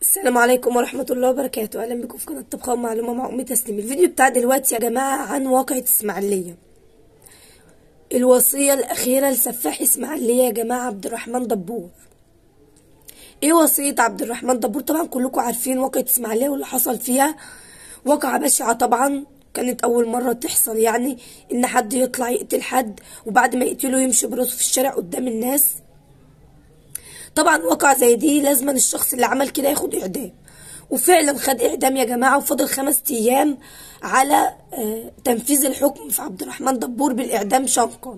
السلام عليكم ورحمة الله وبركاته أهلا بكم في قناة طبخة ومعلومة مع أمي تسليم الفيديو بتاع دلوقتي يا جماعة عن واقعة إسماعيلية الوصية الأخيرة لسفاح إسماعيلية يا جماعة عبد الرحمن دبور إيه وصية عبد الرحمن دبور طبعا كلكم عارفين واقعة إسماعيلية واللي حصل فيها واقعة بشعة طبعا كانت أول مرة تحصل يعني إن حد يطلع يقتل حد وبعد ما يقتله يمشي براسه في الشارع قدام الناس طبعا واقع زي دي لازم الشخص اللي عمل كده ياخد اعدام وفعلا خد اعدام يا جماعه وفضل خمس ايام على آه تنفيذ الحكم في عبد الرحمن دبور بالاعدام شنقا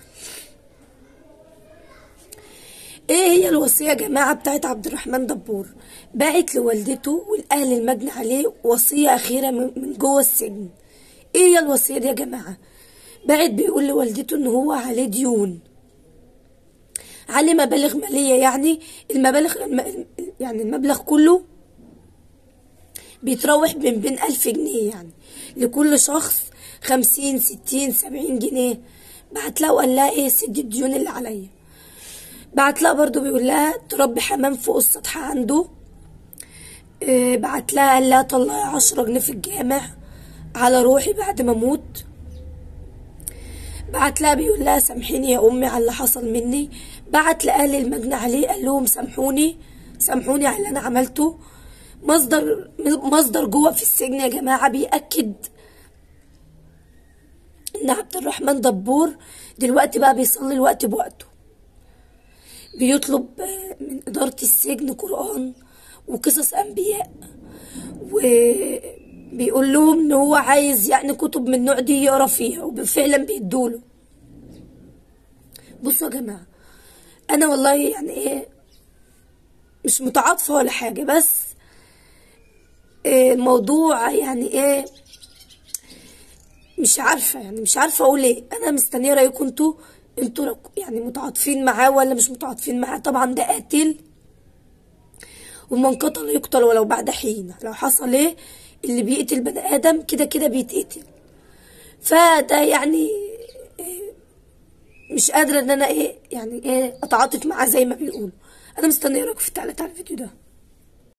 ايه هي الوصيه يا جماعه بتاعت عبد الرحمن دبور باعت لوالدته والاهل المجني عليه وصيه اخيره من جوه السجن ايه هي الوصيه دي يا جماعه باعت بيقول لوالدته ان هو عليه ديون عليه مبالغ مالية يعني المبالغ يعني المبلغ كله بيتراوح من بين ألف جنيه يعني لكل شخص خمسين ستين سبعين جنيه بعت لها وقال لها ايه سد الديون اللي عليا بعت لها برضو بيقول لها تربي حمام فوق السطح عنده إيه بعت لها قال لها طلعي عشرة جنيه في الجامع على روحي بعد ما اموت بعت لها بيقول لها سامحيني يا امي على اللي حصل مني بعت لاهل المجني عليه قال لهم سامحوني سامحوني على اللي انا عملته مصدر مصدر جوه في السجن يا جماعه بياكد ان عبد الرحمن دبور دلوقتي بقى بيصلي الوقت بوقته بيطلب من اداره السجن قران وقصص انبياء وبيقول لهم ان هو عايز يعني كتب من النوع دي يقرا فيها وفعلا بيدوله بصوا يا جماعه انا والله يعني ايه مش متعاطفه ولا حاجه بس إيه الموضوع يعني ايه مش عارفه يعني مش عارفه اقول ايه انا مستنيه رايكم انتوا انتوا يعني متعاطفين معاه ولا مش متعاطفين معاه طبعا ده قاتل ومن قتل يقتل ولو بعد حين لو حصل ايه اللي بيقتل بني ادم كده كده بيتقتل فده يعني مش قادرة ان انا ايه يعني ايه اتعاطف معاه زي ما بيقولوا انا مستنيه رايكم في التعليقات على الفيديو ده